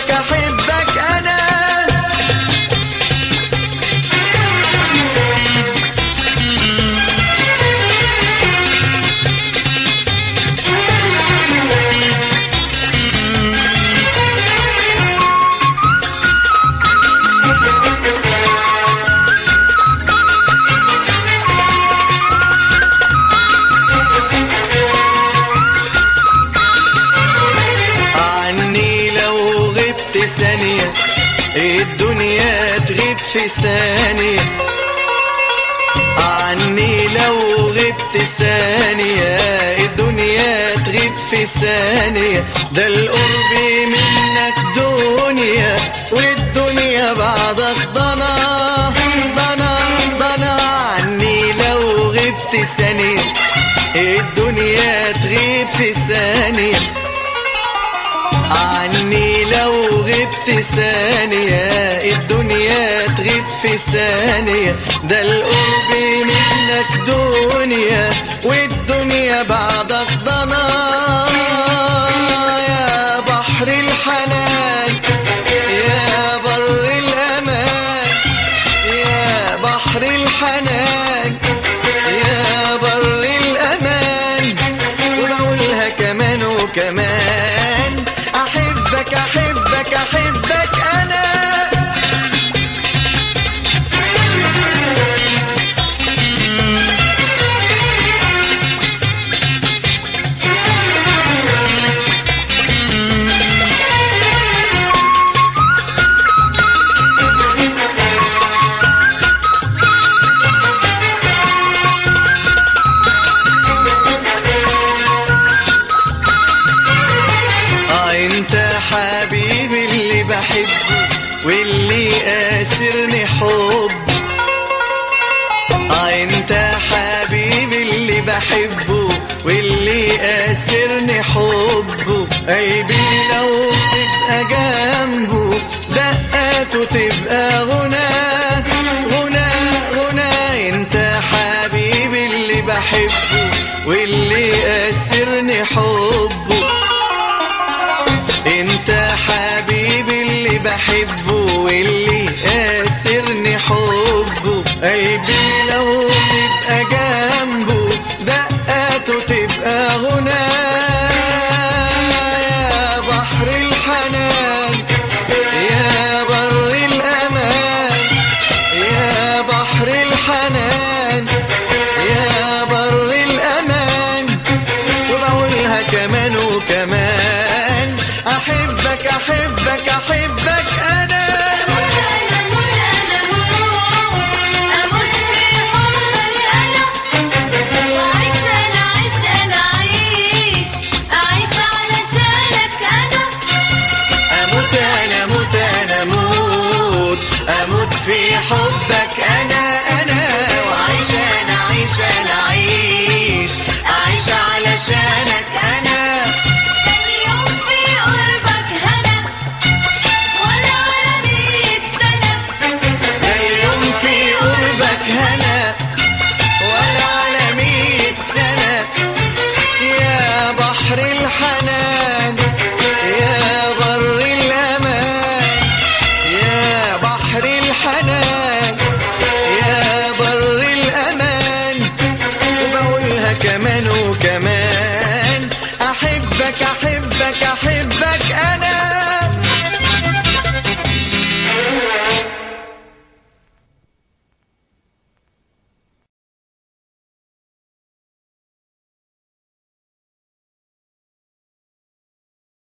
احبك احبك انا عني لو غبت ثانية الدنيا تغيب في ثانية عني لو غبت ثانية الدنيا تغيب في ثانية ده القرب منك دنيا والدنيا بعدك ضنا ضنا ضنا عني لو غبت ثانية الدنيا تغيب في ثانية عني لو غبت ثانية الدنيا تغيب في ثانية ده القرب منك دنيا والدنيا بعدك ضنا يا بحر الحنان يا بر الأمان يا بحر الحنان يا بر الأمان وبقولها كمان وكمان أحبك أحبك أحبك أنا اه انت حبيبي اللي بحبه واللي اسرني حب اه انت حبيبي اللي بحبه واللي اسرني حبه قلبي لو تبقى جنبه دقاته تبقى غنى غنى غنى انت حبيبي اللي بحبه واللي اسرني حبه انت حبيبي اللي بحبه واللي اسرني حبه قلبي لو تبقى جنبه